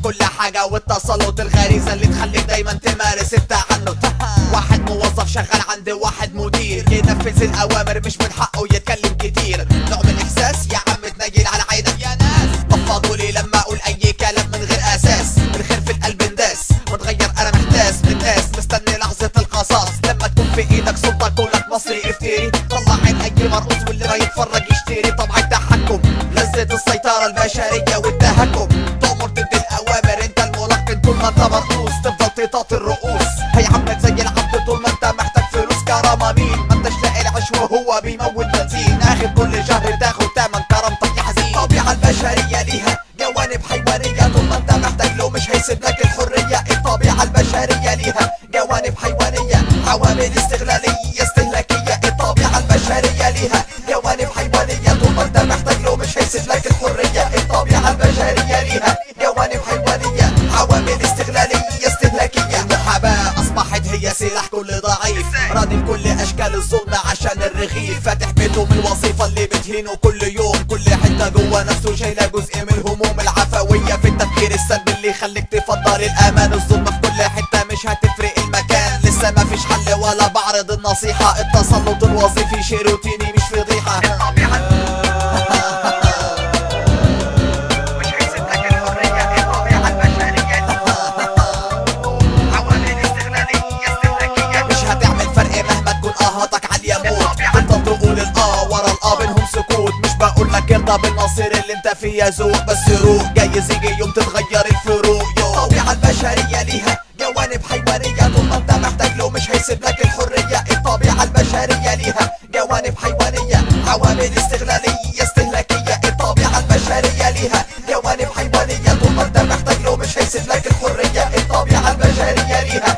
كل حاجة والتسلط الغريزة اللي تخليك دايما تمارس التعنت واحد موظف شغال عند واحد مدير ينفذ الأوامر مش من حقه يتكلم كتير نوع من إحساس يا عم تنيل على عينك يا ناس طفضوا لي لما أقول أي كلام من غير أساس الخير في القلب انداس متغير أنا محتاس من ناس مستني لحظة القصاص لما تكون في إيدك سلطة كونك مصري افتري طلع عين أي مرقوص واللي ما يتفرج يشتري طبع التحكم لذة السيطرة البشرية والتهكم تأمر تدي الأوامر أنت الملقن طول ما أنت مرقوص تفضل تطاط الرؤوس هي عمك زي العبد طول ما أنت محتاج فلوس كرامة مين ما أنتش لاقي العيش وهو بيموت بنزين آخر كل شهر تاخد تمن كرامتك يا حزين الطبيعة البشرية ليها جوانب حيوانية طول ما أنت محتاج له مش هيسيب لك الحرية الطبيعة البشرية ليها جوانب حيوانية عوامل استغلالية استهلاكية الطبيعة البشرية ليها جوانب حيوانية طول ما أنت محتاج له مش هيسيب لك الحرية الطبيعة البشرية ليها جوانب حيوانية عوامل استغلالية استهلاكية المحاباة أصبحت هي سلاح كل ضعيف راضي بكل أشكال الظلم عشان الرغيف فاتح بيته من الوظيفة اللي بتهينه كل يوم كل حتة جوه نفسه شايلة جزء من الهموم العفوية في التفكير السلبي اللي يخليك تفضل الأمان الظلم في كل حتة مش هتفرق المكان لسه ما فيش حل ولا بعرض النصيحة التسلط الوظيفي شيء روتيني مش فضيحة مش هيسيب لك الحرية الطبيعة البشرية عوامل استغلالية استهلاكية مش هتعمل فرق مهما تكون اهاتك عالية موت تفضل تقول الاه ورا الاه بينهم سكوت مش بقول لك ارضى بالمصير اللي انت فيه يا ذوق بس روق جايز يجي يوم تتغير الفروق يو الطبيعة البشرية ليها جوانب حيوانية طول ما انت محتاج له مش هيسيب لك الحرية الطبيعة البشرية ليها جوانب حيوانية عوامل استغلالية استهلاكية الطبيعة البشرية ليها جوانب حيوانية طول ما انت محتاج له مش هيسيب لك الحرية الطبيعة البشرية ليها